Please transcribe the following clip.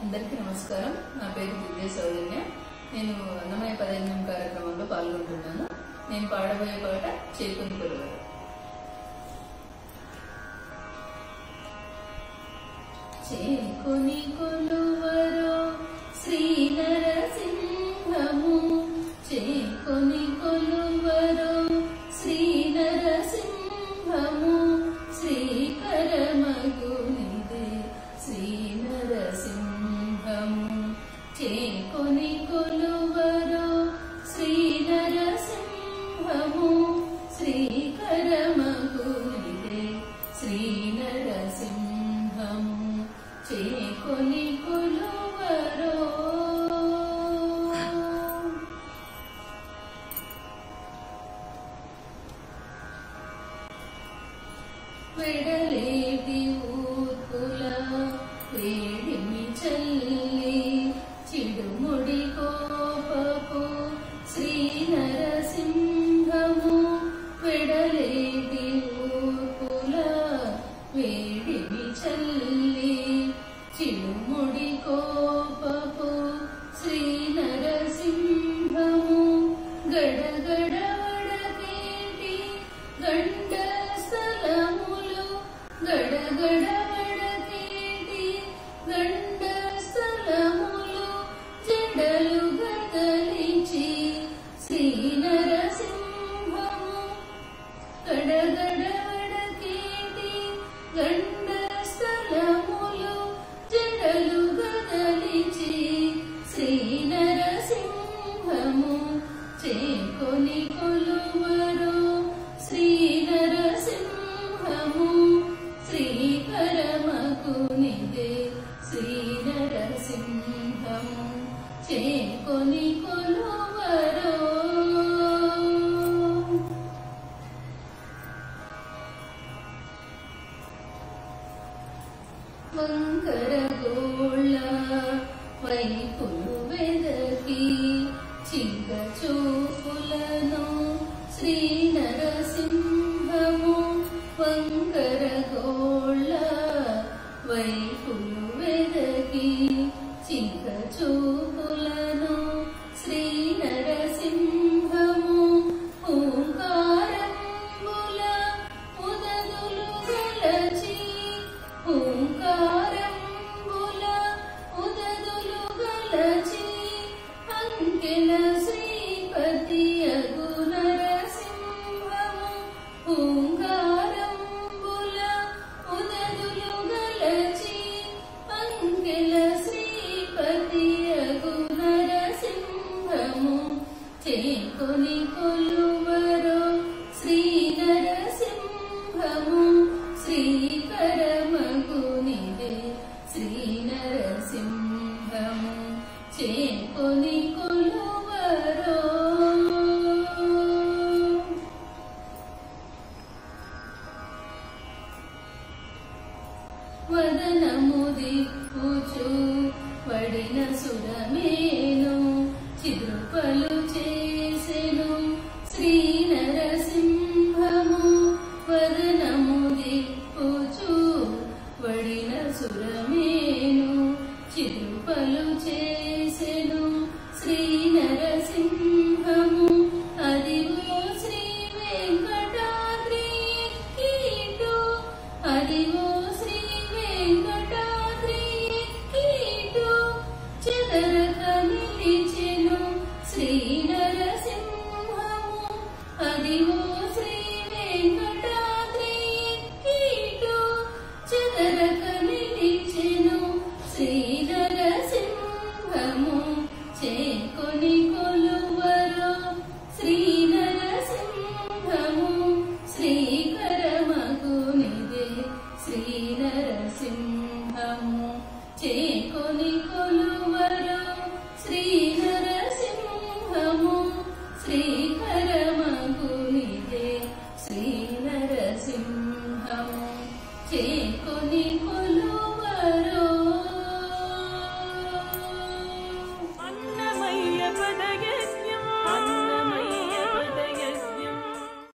అందరికీ నమస్కారం నా పేరు దివ్య సౌజన్య నేను అన్నమయ్య పదజ్ఞం కార్యక్రమంలో పాల్గొంటున్నాను నేను పాడబోయే పాట చేకుని కొలువరు చేకుని కొలువరో శ్రీ నరసింహము చేకుని కొలువరో శ్రీ నరసింహము శ్రీకరమగునిదే శ్రీ నరసింహము చేకుని కొలువరో శ్రీ నరసింహము శ్రీకరమగునిదే శ్రీ నరసింహము చేకొని కొలువరో వెడలేటి ఊర్పుల వేడిమి చల్లి చిడుముడి కోపపు శ్రీ నరసింహము వెడలేటి ఊర్పుల వేడిమి చల్లి చిడుముడి కోపపు శ్రీ నరసింహము గడగడ వడకేటి గండ స్థలములు గడగడ వడకేటి గండ స్థలములు జడలు గదలిచి శ్రీ నరసింహము గడగడ వడకేటి గండ స్థలములు జడలు గదలిచి శ్రీ నరసింహము చేకొని కొలువరో శ్రీ నరసింహము శ్రీకరమకునిదే శ్రీ నరసింహము చేకొని కొలువరో వంకర గోళ్ళ వైపులు వెదకి చిన్న చూపులను శ్రీ నరసింహము వంకర గోళ్ళ వైపులు వెదకి చిన్న చూపులను శ్రీ నరసింహము ఓంకారంబుల ఉదదులు గలచి ఓంకారంబుల ఉదదులు గలచి అంకెల శ్రీపతి అగు నరసింహము ఓంకారంబుల ఉదదులు గలచి అంకెల శ్రీపతి అగు నరసింహము చేకొని కొలువరో శ్రీ